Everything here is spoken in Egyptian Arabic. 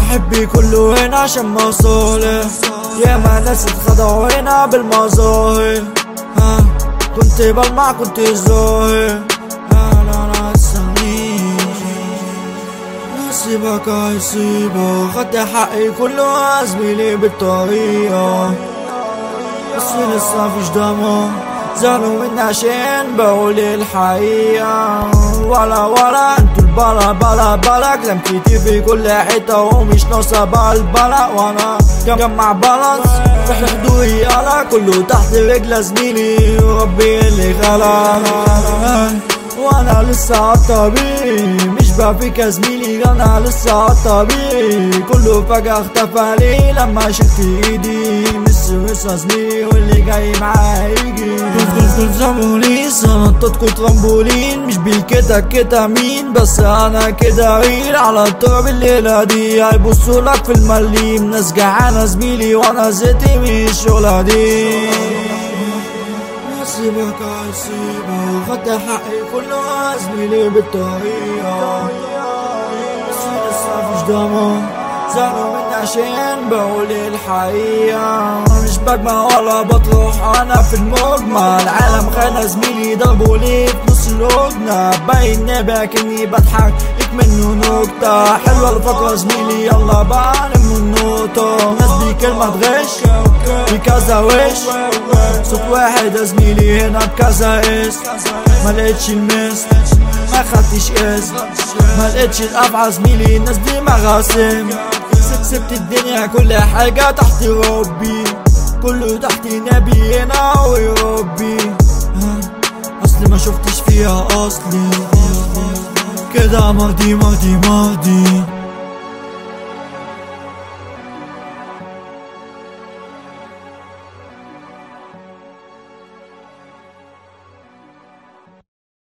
محبي كله هنا عشان مصالح يا ما ناس اتخدعوا هنا بالمظاهر ها كنت بلمع كنت ظاهر لا لا لا تسميش نصيبك هيصيبك خدت حقي كله يا زميلي بالطريقة بس لسه مفيش ضمان زعلوا مني عشان بقول الحقيقة ولا ولا انتوا البلا بلا بلا كلام كتير في كل حتة ومش ناقصة بلبلة وانا جمع بالانس في حدودي انا كله تحت رجل زميلي وربي اللي خلق وانا لسه عالطبيعي مش بفيك يا زميلي انا لسه عالطبيعي كله فجأة اختفى ليه لما شلت ايدي مس مس يا زميلي واللي جاي معاه هيجي دول دول زمولي سنطتكوا ترامبولين مش بالكده كده مين بس انا كده غير على التراب الليلة دي هيبصوا لك في المليم ناس جعانة زميلي وانا زيتي من الشغلة دي نصيبك هيصيبك خدت حقي كله يا زميلي بالطريقة بس لسه مفيش ضمان زعلوا مني عشان بقول الحقيقة مش بجمع ولا بطرح أنا في المجمع العالم خانة زميلي ضربوا لي في نص الهجنة باين نابع كني بضحك ليك منه نكتة حلوة الفقرة زميلي يلا بعلم النقطة ناس دي كلمة تغش في كذا وش صوت واحد يا زميلي هنا بكذا اسم ما لقيتش المس ما خدتش اسم ما لقيتش الافعى زميلي الناس دي مغاسم سبت سبت الدنيا كل حاجة تحت ربي كله تحت نبي هنا ويربي ها، اصلي ما شفتش فيها اصلي كده ماضي ماضي ماضي